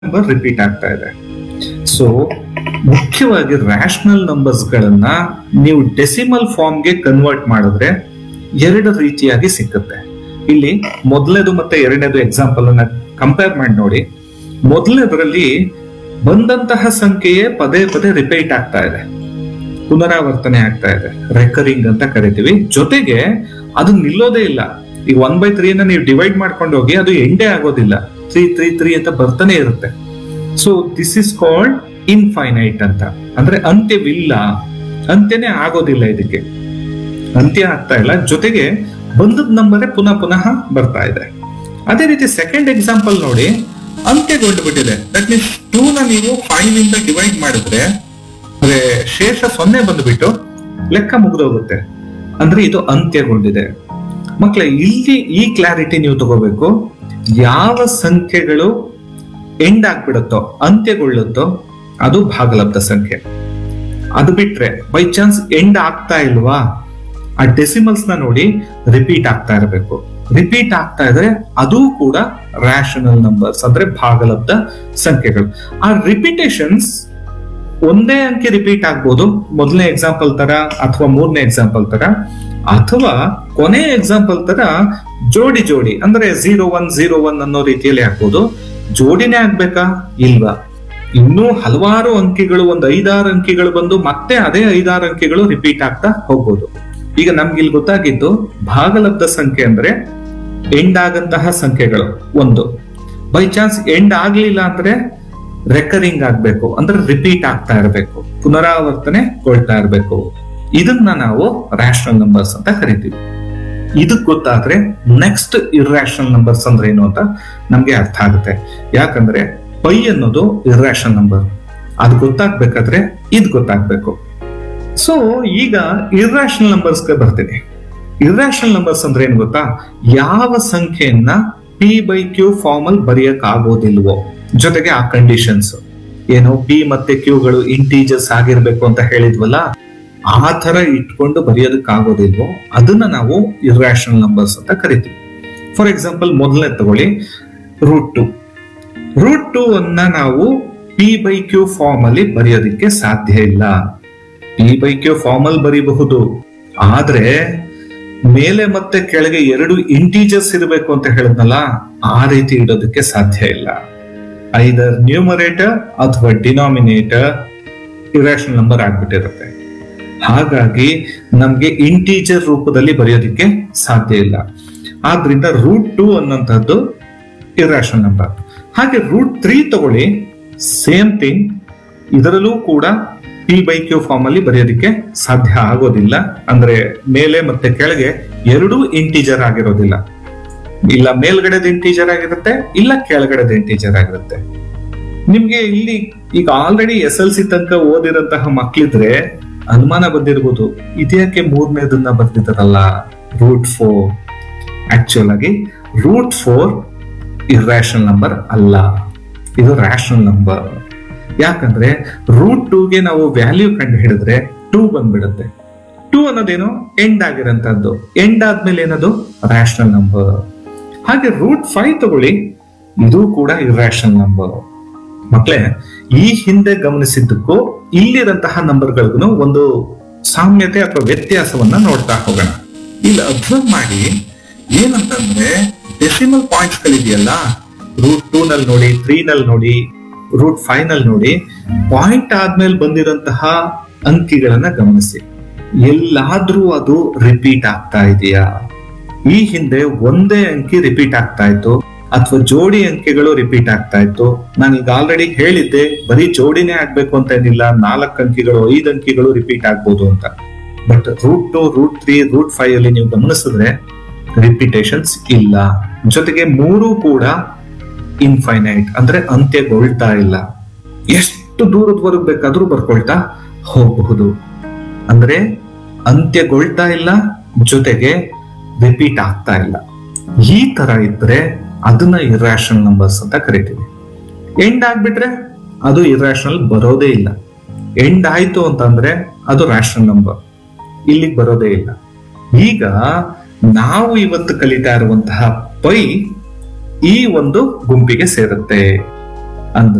number repeat ಆಗ್ತಾ ಇದೆ so ಮುಖ್ಯವಾಗಿ ರ್ಯಾಷನಲ್ ನಂಬರ್ಸ್ ಗಳನ್ನ ನೀವು ಡೆಸಿಮಲ್ ಫಾರ್ಮ್ಗೆ ಕನ್ವರ್ಟ್ ಮಾಡಿದ್ರೆ ಎರಡು ರೀತಿಯಾಗಿ ಸಿಕ್ಕುತ್ತೆ ಇಲ್ಲಿ ಮೊದಲನೇದು ಮತ್ತೆ ಎರಡನೇದು ಎಕ್ಸಾಂಪಲ್ ಅನ್ನ ಕಂಪೇರ್ ಮಾಡಿ ನೋಡಿ ಮೊದಲನೇದರಲ್ಲಿ ಬಂದಂತಹ ಸಂಖ್ಯೆಯೇ ಪದೇ ಪದೇ ರಿಪೀಟ್ ಆಗ್ತಾ ಇದೆ ಪುನರಾವರ್ತನೆ ಆಗ್ತಾ ಇದೆ ರೆಕರಿಂಗ್ ಅಂತ ಕರಿತೀವಿ ಜೊತೆಗೆ ಅದು ನಿಲ್ಲೋದೇ ಇಲ್ಲ ಈಗ ಒನ್ ಬೈ ತ್ರೀ ನೀವು ಡಿವೈಡ್ ಮಾಡ್ಕೊಂಡು ಹೋಗಿ ಅದು ಎಂಡೇ ಆಗೋದಿಲ್ಲ ತ್ರೀ ತ್ರೀ ತ್ರೀ ಅಂತ ಬರ್ತಾನೆ ಇರುತ್ತೆ so this is called infinite ಅಂತ ಅಂದ್ರೆ ಅಂತ್ಯವಿಲ್ಲ ಅಂತ್ಯನೇ ಆಗೋದಿಲ್ಲ ಇದಕ್ಕೆ ಅಂತ್ಯ ಆಗ್ತಾ ಇಲ್ಲ ಜೊತೆಗೆ ಬಂದದ ನಂಬರೇ ಪುನಃ ಪುನಃ ಬರ್ತಾ ಇದೆ ಅದೇ ರೀತಿ ಸೆಕೆಂಡ್ ಎಕ್ಸಾಂಪಲ್ ನೋಡಿ ಅಂತ್ಯಗೊಂಡು ಬಿಟ್ಟಿದೆ ದಟ್ ಮೀನ್ಸ್ ಟೂ ನ ನೀವು ಫೈವ್ ಇಂದ ಡಿವೈಡ್ ಮಾಡಿದ್ರೆ ಅಂದ್ರೆ ಶೇಷ ಸೊನ್ನೆ ಬಂದ್ಬಿಟ್ಟು ಲೆಕ್ಕ ಮುಗಿದೋಗುತ್ತೆ ಅಂದ್ರೆ ಇದು ಅಂತ್ಯಗೊಂಡಿದೆ ಮಕ್ಕಳೇ ಇಲ್ಲಿ ಈ ಕ್ಲಾರಿಟಿ ನೀವು ತಗೋಬೇಕು ಯಾವ ಸಂಖ್ಯೆಗಳು ಎಂಡ್ ಆಗ್ಬಿಡುತ್ತೋ ಅಂತ್ಯಗೊಳ್ಳುತ್ತೋ ಅದು ಭಾಗಲಬ್ಧ ಸಂಖ್ಯೆ ಅದು ಬಿಟ್ರೆ ಬೈ ಚಾನ್ಸ್ ಎಂಡ್ ಆಗ್ತಾ ಇಲ್ವಾ ಆ ಡೆಸಿಮಲ್ಸ್ ನ ನೋಡಿ ರಿಪೀಟ್ ಆಗ್ತಾ ಇರಬೇಕು ರಿಪೀಟ್ ಆಗ್ತಾ ಇದ್ರೆ ಅದು ಕೂಡ ರ್ಯಾಷನಲ್ ನಂಬರ್ಸ್ ಅಂದ್ರೆ ಭಾಗಲಬ್ಧ ಸಂಖ್ಯೆಗಳು ಆ ರಿಪಿಟೇಷನ್ಸ್ ಒಂದೇ ಅಂಕಿ ರಿಪೀಟ್ ಆಗ್ಬೋದು ಮೊದಲನೇ ಎಕ್ಸಾಂಪಲ್ ತರ ಅಥವಾ ಮೂರನೇ ಎಕ್ಸಾಂಪಲ್ ತರ ಅಥವಾ ಕೊನೆ ಎಕ್ಸಾಂಪಲ್ ತರ ಜೋಡಿ ಜೋಡಿ ಅಂದ್ರೆ ಝೀರೋ ಒನ್ ಝೀರೋ ಒನ್ ಅನ್ನೋ ರೀತಿಯಲ್ಲಿ ಆಗ್ಬೋದು ಜೋಡಿನೇ ಆಗ್ಬೇಕಾ ಇಲ್ವಾ ಇನ್ನೂ ಹಲವಾರು ಅಂಕಿಗಳು ಒಂದು ಐದಾರು ಅಂಕಿಗಳು ಬಂದು ಮತ್ತೆ ಅದೇ ಐದಾರು ಅಂಕಿಗಳು ರಿಪೀಟ್ ಆಗ್ತಾ ಹೋಗ್ಬೋದು ಈಗ ನಮ್ಗೆ ಇಲ್ಲಿ ಗೊತ್ತಾಗಿದ್ದು ಭಾಗಲಬ್ಧ ಸಂಖ್ಯೆ ಅಂದ್ರೆ ಎಂಡ್ ಆಗಂತಹ ಸಂಖ್ಯೆಗಳು ಒಂದು ಬೈ ಚಾನ್ಸ್ ಎಂಡ್ ಆಗ್ಲಿಲ್ಲ ಅಂದ್ರೆ ರೆಕರಿಂಗ್ ಆಗ್ಬೇಕು ಅಂದ್ರೆ ರಿಪೀಟ್ ಆಗ್ತಾ ಇರಬೇಕು ಪುನರಾವರ್ತನೆ ಕೊಳ್ತಾ ಇರಬೇಕು ಇದನ್ನ ನಾವು ರ್ಯಾಷನಲ್ ನಂಬರ್ಸ್ ಅಂತ ಕರಿತೀವಿ ಇದಕ್ ಗೊತ್ತಾದ್ರೆ ನೆಕ್ಸ್ಟ್ ಇರ್ರಾಷನಲ್ ನಂಬರ್ಸ್ ಅಂದ್ರೆ ಏನು ಅಂತ ನಮ್ಗೆ ಅರ್ಥ ಆಗುತ್ತೆ ಯಾಕಂದ್ರೆ ಪೈ ಅನ್ನೋದು ಇರ್ರಾಷನಲ್ ನಂಬರ್ ಅದು ಗೊತ್ತಾಗ್ಬೇಕಾದ್ರೆ ಇದ್ ಗೊತ್ತಾಗ್ಬೇಕು ಸೊ ಈಗ ಇರ್ರಾಷನಲ್ ನಂಬರ್ಸ್ಗೆ ಬರ್ತೀನಿ ಇರ್ರಾಷನಲ್ ನಂಬರ್ಸ್ ಅಂದ್ರೆ ಏನ್ ಗೊತ್ತಾ ಯಾವ ಸಂಖ್ಯೆಯನ್ನ ಪಿ ಬೈ ಕ್ಯೂ ಫಾರ್ಮ್ ಅಲ್ಲಿ ಬರೆಯಕ್ ಆಗೋದಿಲ್ವೋ ಜೊತೆಗೆ ಆ ಕಂಡೀಷನ್ಸ್ ಏನು ಪಿ ಮತ್ತೆ ಕ್ಯೂಗಳು ಇಂಟೀಜರ್ಸ್ ಆಗಿರ್ಬೇಕು ಅಂತ ಹೇಳಿದ್ವಲ್ಲ ಆ ತರ ಇಟ್ಕೊಂಡು ಬರೆಯೋದಕ್ಕಾಗೋದಿಲ್ವೋ ಅದನ್ನ ನಾವು ಇರ್ರಾಷನಲ್ ನಂಬರ್ಸ್ ಅಂತ ಕರಿತೀವಿ ಫಾರ್ ಎಕ್ಸಾಂಪಲ್ ಮೊದಲನೇ ತಗೊಳ್ಳಿ ರೂಟ್ ಟು ರೂಟ್ ಟು ಅನ್ನ ನಾವು ಪಿ ಬೈ ಕ್ಯೂ ಫಾರ್ಮ್ ಅಲ್ಲಿ ಬರೆಯೋದಕ್ಕೆ ಸಾಧ್ಯ ಇಲ್ಲ ಪಿ ಬೈ ಕ್ಯೂ ಫಾರ್ಮ್ ಅಲ್ಲಿ ಬರೀಬಹುದು ಆದ್ರೆ ಮೇಲೆ ಮತ್ತೆ ಕೆಳಗೆ ಎರಡು ಇಂಟೀಜರ್ಸ್ ಇರಬೇಕು ಅಂತ ಹೇಳಿದ್ನಲ್ಲ ಆ ರೀತಿ ಇಡೋದಕ್ಕೆ ಸಾಧ್ಯ ಇಲ್ಲ ಐದರ್ ನ್ಯೂಮರೇಟರ್ ಅಥವಾ ಡಿನಾಮಿನೇಟರ್ ಇರಾಷನಲ್ ನಂಬರ್ ಆಗ್ಬಿಟ್ಟಿರುತ್ತೆ ಹಾಗಾಗಿ ನಮ್ಗೆ ಇಂಟೀಜರ್ ರೂಪದಲ್ಲಿ ಬರೆಯೋದಕ್ಕೆ ಸಾಧ್ಯ ಇಲ್ಲ ಆದ್ರಿಂದ ರೂಟ್ ಟೂ ಅನ್ನೋಂಥದ್ದು ಇರಾಷನಲ್ ನಂಬರ್ ಹಾಗೆ ರೂಟ್ ತ್ರೀ ತಗೊಳ್ಳಿ ಸೇಮ್ ಥಿಂಗ್ ಇದರಲ್ಲೂ ಕೂಡ ಪಿ ಬೈ ಕ್ಯೂ ಫಾರ್ಮ್ ಅಲ್ಲಿ ಬರೆಯೋದಕ್ಕೆ ಸಾಧ್ಯ ಆಗೋದಿಲ್ಲ ಅಂದ್ರೆ ಮೇಲೆ ಮತ್ತೆ ಕೆಳಗೆ ಎರಡೂ ಇಂಟೀಜರ್ ಆಗಿರೋದಿಲ್ಲ ಇಲ್ಲ ಮೇಲ್ಗಡೆದ ಇಂಟೀಜರ್ ಆಗಿರುತ್ತೆ ಇಲ್ಲ ಕೆಳಗಡೆದ ಇಂಟೀಜರ್ ಆಗಿರುತ್ತೆ ನಿಮ್ಗೆ ಇಲ್ಲಿ ಈಗ ಆಲ್ರೆಡಿ ಎಸ್ ಎಲ್ ಸಿ ತನಕ ಓದಿರಂತಹ ಮಕ್ಳಿದ್ರೆ ಅನುಮಾನ ಬಂದಿರ್ಬೋದು ಇದ್ಯಾಕೆ ಮೂರನೇದನ್ನ ಬರ್ದಿದ್ದಾರಲ್ಲ ರೂಟ್ ಫೋರ್ ಆಕ್ಚುಲ್ ಆಗಿ ರೂಟ್ ಫೋರ್ ಇರ್ರಾಷನಲ್ ನಂಬರ್ ಅಲ್ಲ ಇದು ರ್ಯಾಷನಲ್ ನಂಬರ್ ಯಾಕಂದ್ರೆ ರೂಟ್ ಟೂಗೆ ನಾವು ವ್ಯಾಲ್ಯೂ ಕಂಡು ಹಿಡಿದ್ರೆ ಟೂ ಬಂದ್ಬಿಡುತ್ತೆ ಟೂ ಅನ್ನೋದೇನು ಎಂಡ್ ಆಗಿರೋಂಥದ್ದು ಎಂಡ್ ಆದ್ಮೇಲೆ ಏನದು ರ್ಯಾಷನಲ್ ನಂಬರ್ ಹಾಗೆ ರೂಟ್ ಫೈವ್ ತಗೊಳ್ಳಿ ಇದು ಕೂಡ ಇರ್ರಾಷನಲ್ ನಂಬರ್ ಮಕ್ಳೇ ಈ ಹಿಂದೆ ಗಮನಿಸಿದ್ದಕ್ಕೂ ಇಲ್ಲಿರಂತಹ ನಂಬರ್ಗಳಿಗೂ ಒಂದು ಸಾಮ್ಯತೆ ಅಥವಾ ವ್ಯತ್ಯಾಸವನ್ನ ನೋಡ್ತಾ ಹೋಗೋಣ ಇಲ್ಲಿ ಅಬ್ಸರ್ವ್ ಮಾಡಿ ಏನಂತಂದ್ರೆ ಡೆಸಿಮಲ್ ಪಾಯಿಂಟ್ಸ್ ಗಳಿದೆಯಲ್ಲ ರೂಟ್ ಟೂ ನಲ್ಲಿ ನೋಡಿ ತ್ರೀ ನಲ್ಲಿ ನೋಡಿ ರೂಟ್ ಫೈವ್ ನಲ್ಲಿ ನೋಡಿ ಪಾಯಿಂಟ್ ಆದ್ಮೇಲೆ ಬಂದಿರಂತಹ ಅಂಕಿಗಳನ್ನ ಗಮನಿಸಿ ಎಲ್ಲಾದ್ರೂ ಅದು ರಿಪೀಟ್ ಆಗ್ತಾ ಇದೆಯಾ ಈ ಹಿಂದೆ ಒಂದೇ ಅಂಕಿ ರಿಪೀಟ್ ಆಗ್ತಾ ಇತ್ತು ಅಥವಾ ಜೋಡಿ ಅಂಕಿಗಳು ರಿಪೀಟ್ ಆಗ್ತಾ ಇತ್ತು ನಾನು ಈಗ ಆಲ್ರೆಡಿ ಹೇಳಿದ್ದೆ ಬರೀ ಜೋಡಿನೇ ಆಗ್ಬೇಕು ಅಂತ ಏನಿಲ್ಲ ನಾಲ್ಕು ಅಂಕಿಗಳು ಐದು ಅಂಕಿಗಳು ರಿಪೀಟ್ ಆಗ್ಬೋದು ಅಂತ but root two root three root five ಅಲ್ಲಿ ನೀವು ಗಮನಿಸಿದ್ರೆ ರಿಪಿಟೇಷನ್ಸ್ ಇಲ್ಲ ಜೊತೆಗೆ ಮೂರು ಕೂಡ ಇನ್ಫೈನೈಟ್ ಅಂದ್ರೆ ಅಂತ್ಯಗೊಳ್ತಾ ಇಲ್ಲ ಎಷ್ಟು ದೂರದವರೆಗೂ ಬೇಕಾದ್ರೂ ಬರ್ಕೊಳ್ತಾ ಹೋಗಬಹುದು ಅಂದ್ರೆ ಅಂತ್ಯಗೊಳ್ತಾ ಇಲ್ಲ ಜೊತೆಗೆ ರಿಪೀಟ್ ಆಗ್ತಾ ಇಲ್ಲ ಈ ತರ ಇದ್ರೆ ಅದನ್ನ ಇರ್ರಾಷನಲ್ ನಂಬರ್ಸ್ ಅಂತ ಕರಿತೀವಿ ಎಂಡ್ ಆಗ್ಬಿಟ್ರೆ ಅದು ಇರ್ರಾಷನಲ್ ಬರೋದೇ ಇಲ್ಲ ಎಂಡ್ ಆಯ್ತು ಅಂತಂದ್ರೆ ಅದು ರ್ಯಾಷನಲ್ ನಂಬರ್ ಇಲ್ಲಿಗೆ ಬರೋದೇ ಇಲ್ಲ ಈಗ ನಾವು ಇವತ್ತು ಕಲಿತಾ ಇರುವಂತಹ ಪೈ ಈ ಒಂದು ಗುಂಪಿಗೆ ಸೇರುತ್ತೆ ಅಂದ್ರೆ